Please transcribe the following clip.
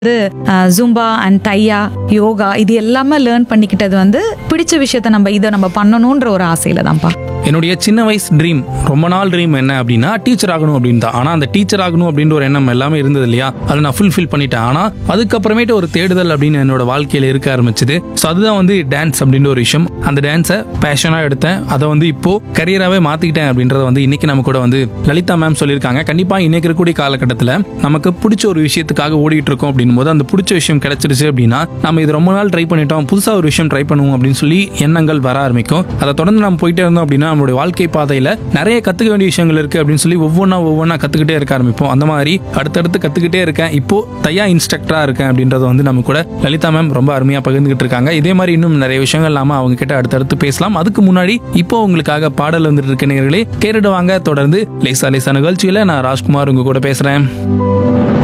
Zumba and தையா யோகா இது எல்லாமே learn பண்ணிக்கிட்டது வந்து பிடிச்ச விஷயத்த நம்ம இதை நம்ம பண்ணணுன்ற ஒரு ஆசையில தான்ப்பா என்னுடைய சின்ன வயசு ட்ரீம் ரொம்ப நாள் ட்ரீம் என்ன அப்படின்னா டீச்சர் ஆகணும் அப்படின்னு தான் ஆனால் அந்த டீச்சர் ஆகணும் அப்படின்ற ஒரு எண்ணம் எல்லாமே இருந்தது இல்லையா அதை நான் ஃபுல்ஃபில் பண்ணிட்டேன் ஆனால் அதுக்கப்புறமேட்டு ஒரு தேடுதல் அப்படின்னு என்னோட வாழ்க்கையில் இருக்க ஆரம்பிச்சது ஸோ அதுதான் வந்து டான்ஸ் அப்படின்ற ஒரு விஷயம் அந்த டான்ஸை பேஷனாக எடுத்தேன் அதை வந்து இப்போ கரியராகவே மாற்றிக்கிட்டேன் அப்படின்றத வந்து இன்னைக்கு நம்ம கூட வந்து லலிதா மேம் சொல்லியிருக்காங்க கண்டிப்பாக இன்னைக்கு இருக்கக்கூடிய காலகட்டத்தில் நமக்கு பிடிச்ச ஒரு விஷயத்துக்காக ஓடிட்டு இருக்கோம் அப்படின்னும் போது அந்த பிடிச்ச விஷயம் கிடைச்சிருச்சு அப்படின்னா நம்ம இது ரொம்ப நாள் ட்ரை பண்ணிட்டோம் புதுசாக ஒரு விஷயம் ட்ரை பண்ணுவோம் அப்படின்னு சொல்லி எண்ணங்கள் வர ஆரம்பிக்கும் அதை தொடர்ந்து நம்ம போயிட்டே இருந்தோம் அப்படின்னா நம்மளுடைய வாழ்க்கை பாதையில் நிறைய கற்றுக்க வேண்டிய விஷயங்கள் இருக்கு அப்படின்னு சொல்லி ஒவ்வொன்றா ஒவ்வொன்றா கற்றுக்கிட்டே இருக்க ஆரம்பிப்போம் அந்த மாதிரி அடுத்தடுத்து கற்றுக்கிட்டே இருக்கேன் இப்போ தையா இன்ஸ்ட்ரக்டராக இருக்கேன் அப்படின்றத வந்து நம்ம கூட லலிதா மேம் ரொம்ப அருமையாக பகிர்ந்துகிட்டு இருக்காங்க இதே மாதிரி இன்னும் நிறைய விஷயங்கள் நாம அவங்க கிட்ட அடுத்தடுத்து பேசலாம் அதுக்கு முன்னாடி இப்போ உங்களுக்காக பாடல் வந்துட்டு இருக்க நேயர்களே கேட்டுட்டு வாங்க தொடர்ந்து லேசா லேசா நிகழ்ச்சியில் நான் ராஜ்குமார் உங்க கூட பேசுறேன்